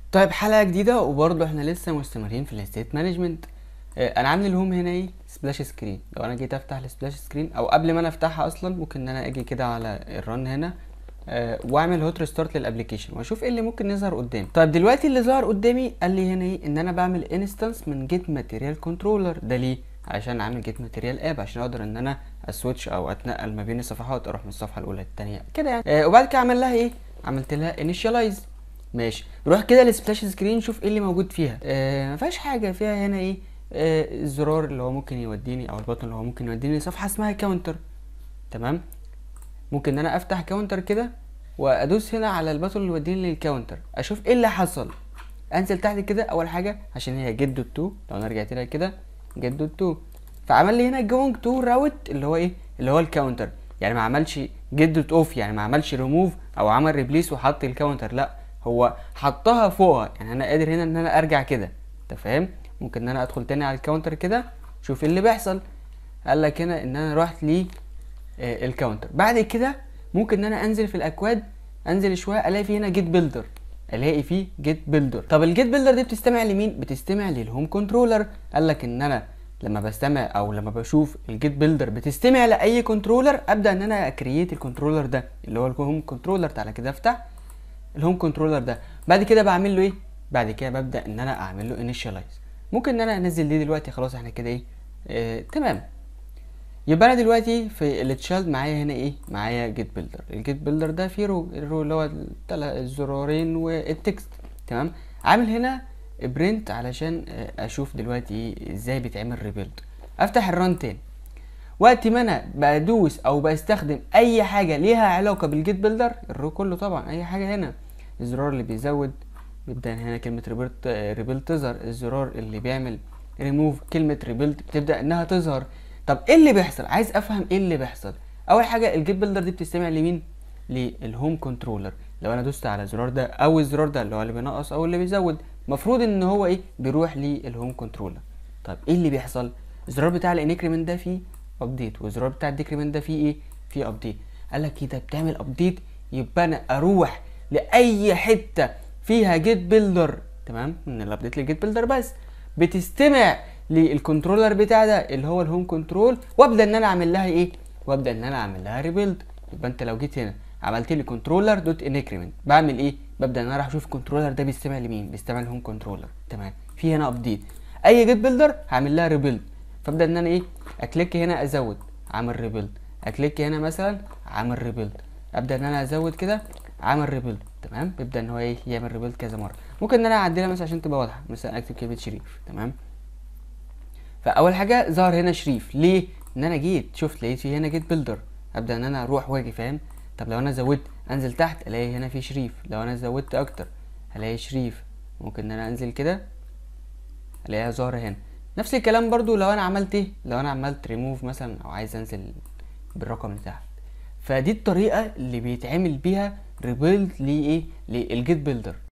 طيب حلقة جديدة وبرضه احنا لسه مستمرين في الستيت مانجمنت انا عامل الهوم هنا ايه سبلاش سكرين لو انا جيت افتح السبلاش سكرين او قبل ما انا افتحها اصلا ممكن ان انا اجي كده على الرن هنا آه، واعمل هوت ريستارت للابلكيشن واشوف ايه اللي ممكن يظهر قدامي طيب دلوقتي اللي ظهر قدامي قال لي هنا ايه ان انا بعمل انستنس من جيت ماتيريال كنترولر ده ليه علشان اعمل جيت ماتيريال اب عشان اقدر ان انا اسويتش او اتنقل ما بين الصفحات اروح من الصفحه الاولى للثانيه كده يعني آه وبعد كده اعمل لها ايه عملت لها انيشاليز ماشي نروح كده للسبلاش سكرين نشوف ايه اللي موجود فيها آه ما فيهاش حاجه فيها هنا ايه آه الزرار اللي هو ممكن يوديني او البطن اللي هو ممكن يوديني لصفحه اسمها كاونتر تمام ممكن ان انا افتح كاونتر كده وادوس هنا على البطن اللي يوديني للكاونتر اشوف ايه اللي حصل انزل تحت كده اول حاجه عشان هي جيت دوت 2 لو انا رجعت لها كده جيت دوت 2 فعمل لي هنا جوينج تو راوت اللي هو ايه اللي هو الكاونتر يعني ما عملش جيت دوت اوف يعني ما عملش ريموف او عمل ريبليس وحط الكاونتر لا هو حطها فوقها يعني انا قادر هنا ان انا ارجع كده انت فاهم ممكن ان انا ادخل تاني على الكاونتر كده شوف اللي بيحصل قال لك هنا ان انا رحت لي آه، الكاونتر بعد كده ممكن ان انا انزل في الاكواد انزل شويه الاقي في هنا جيت بيلدر الاقي فيه جيت بيلدر طب الجيت بيلدر دي بتستمع لمين بتستمع للهوم كنترولر قال لك ان انا لما بستمع او لما بشوف الجيت بيلدر بتستمع لاي كنترولر ابدا ان انا اكرييت الكنترولر ده اللي هو الهوم كنترولر تعالى كده افتح الهوم كنترولر ده بعد كده بعمل له ايه بعد كده ببدا ان انا اعمل له انيشاليز ممكن ان انا انزل دي دلوقتي خلاص احنا كده ايه آه تمام يبقى انا دلوقتي في التشايلد معايا هنا ايه معايا جيت بيلدر الجيت بيلدر ده فيه رو الرو اللي هو التلا- الزرارين والتكست تمام عامل هنا برنت علشان آه، اشوف دلوقتي ايه ازاي بيتعمل ريبيلد افتح الران تاني وقت ما انا بدوس او بستخدم اي حاجه ليها علاقه بالجيت بيلدر الرو كله طبعا اي حاجه هنا الزرار اللي بيزود بيبدا هنا كلمه ريبيلت ريبيلد تظهر الزرار اللي بيعمل ريموف كلمه ريبيلد بتبدا انها تظهر طب ايه اللي بيحصل عايز افهم ايه اللي بيحصل اول حاجه الجيت بيلدر دي بتستمع لمين للهوم كنترولر لو انا دوست على الزرار ده او الزرار ده اللي هو اللي بينقص او اللي بيزود المفروض ان هو ايه بيروح للهوم كنترولر طب ايه اللي بيحصل الزرار بتاع الانكريمنت ده فيه ابديت والزرار بتاع الديكريمنت ده فيه ايه فيه ابديت قال لك كده بتعمل ابديت يبقى انا اروح لاي حته فيها جيت بيلدر تمام من الابديت للجيت بيلدر بس بتستمع للكنترولر بتاع ده اللي هو الهوم كنترول وابدا ان انا اعمل لها ايه وابدا ان انا اعمل لها ريبيلد يبقى انت لو جيت هنا عملت لي كنترولر دوت انكريمنت بعمل ايه ببدا ان انا اروح اشوف الكنترولر ده بيستمع لمين بيستمع للهوم كنترولر تمام في هنا ابديت اي جيت بيلدر هعمل لها ريبيلد فابدا ان انا ايه اكليك هنا ازود عامل ريبيلد اكليك هنا مثلا عامل ريبيلد ابدا ان انا ازود كده عامل ريبيلد تمام بيبدا ان هو ايه يعمل ريبيلد كذا مره ممكن ان انا اعدلها مثلا عشان تبقى واضحه مثلا اكتب كلمه شريف تمام فاول حاجه ظهر هنا شريف ليه ان انا جيت شفت لقيت في هنا جيت بيلدر ابدا ان انا اروح واجي فاهم طب لو انا زودت انزل تحت الاقي هنا في شريف لو انا زودت اكتر الاقي شريف ممكن ان انا انزل كده الاقيها ظاهره هنا نفس الكلام برضو لو انا عملت ايه لو انا عملت ريموف مثلا او عايز انزل بالرقم اللي تحت فدي الطريقه اللي بيتعمل بيها ريبيلد لايه للجيت بيلدر